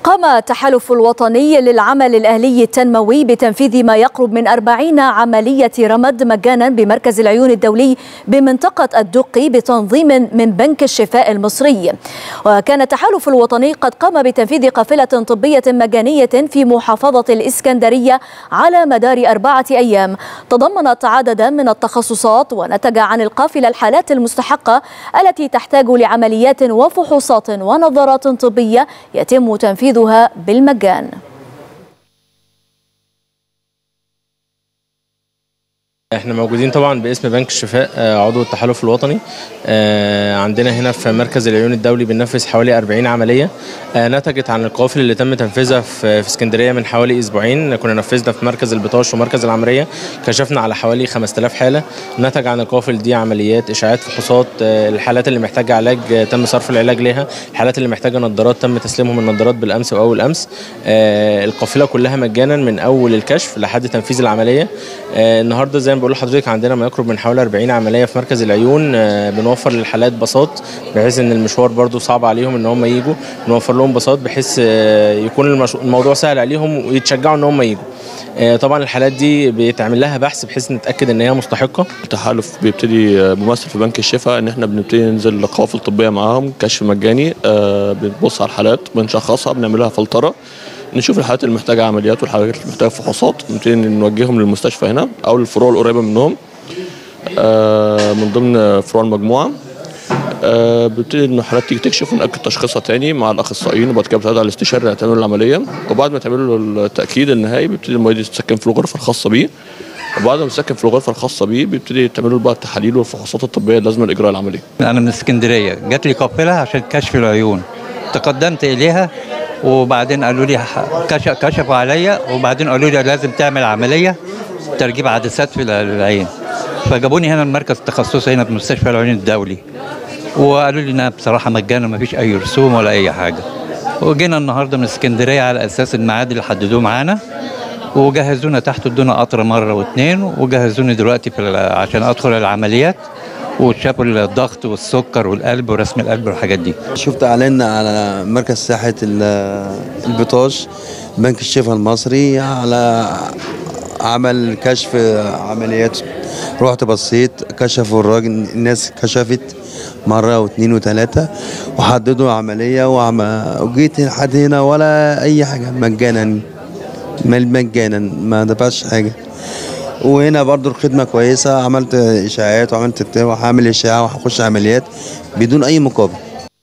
قام التحالف الوطني للعمل الأهلي التنموي بتنفيذ ما يقرب من أربعين عملية رمد مجانا بمركز العيون الدولي بمنطقة الدقي بتنظيم من بنك الشفاء المصري وكان التحالف الوطني قد قام بتنفيذ قافلة طبية مجانية في محافظة الإسكندرية على مدار أربعة أيام تضمنت عددا من التخصصات ونتج عن القافلة الحالات المستحقة التي تحتاج لعمليات وفحوصات ونظارات طبية يتم تنفيذها بالمجان احنا موجودين طبعا باسم بنك الشفاء عضو التحالف الوطني عندنا هنا في مركز العيون الدولي بننفذ حوالي 40 عمليه نتجت عن القوافل اللي تم تنفيذها في اسكندريه من حوالي اسبوعين كنا نفذنا في مركز البطاش ومركز العمريه كشفنا على حوالي 5000 حاله نتج عن القوافل دي عمليات اشاعات فحوصات الحالات اللي محتاجه علاج تم صرف العلاج لها الحالات اللي محتاجه نظارات تم تسليمهم النظارات بالامس واول امس القافله كلها مجانا من اول الكشف لحد تنفيذ العمليه النهارده زي ما بقول لحضرتك عندنا ما يقرب من حوالي 40 عمليه في مركز العيون بنوفر للحالات باصات بحيث ان المشوار برده صعب عليهم ان هم يجوا بنوفر لهم باصات بحيث يكون الموضوع سهل عليهم ويتشجعوا ان هم يجوا طبعا الحالات دي بيتعمل لها بحث بحيث نتاكد ان هي مستحقه التحالف بيبتدي ممثل في بنك الشفاء ان احنا بنبتدي ننزل قوافل طبيه معاهم كشف مجاني بنبص على الحالات بنشخصها بنعمل لها فلتره نشوف الحالات اللي محتاجه عمليات والحالات اللي محتاجه فحوصات نبتدي نوجههم للمستشفى هنا او للفروع القريبه منهم من ضمن فروع المجموعه بتبتدي ان الحالات تيجي تكشف ونأكد تشخيصها تاني مع الاخصائيين وبعد كده بتعرض على الاستشاري اللي هتعمل العمليه وبعد ما تعمل له التاكيد النهائي بيبتدي المريض يتسكن في الغرفه الخاصه بيه وبعد ما يتسكن في الغرفه الخاصه بيه بيبتدي تعملوا بقى التحاليل والفحوصات الطبيه اللازمه لاجراء العمليه. انا من اسكندريه جات لي قافله عشان كشف العيون تقدمت اليها وبعدين قالوا لي كشفوا عليا وبعدين قالوا لي لازم تعمل عمليه ترجيب عدسات في العين فجابوني هنا المركز التخصصي هنا في مستشفى العيون الدولي وقالوا لي انها بصراحه مجانا ما فيش اي رسوم ولا اي حاجه وجينا النهارده من اسكندريه على اساس الميعاد اللي حددوه معانا وجهزونا تحت ادونا قطر مره واثنين وجهزوني دلوقتي في عشان ادخل العمليات وشافوا الضغط والسكر والقلب ورسم القلب والحاجات دي شفت اعلان على مركز ساحه البطاش بنك الشفاء المصري على عمل كشف عمليات رحت بصيت كشفوا الراجل الناس كشفت مرة واثنين وثلاثة وحددوا عملية وعم... وجيت لحد هنا ولا أي حاجة مجانا مجانا ما دفعش حاجة وهنا برضو الخدمة كويسة عملت إشاعات وعملت وهعمل إشاعة وهخش عمليات بدون أي مقابل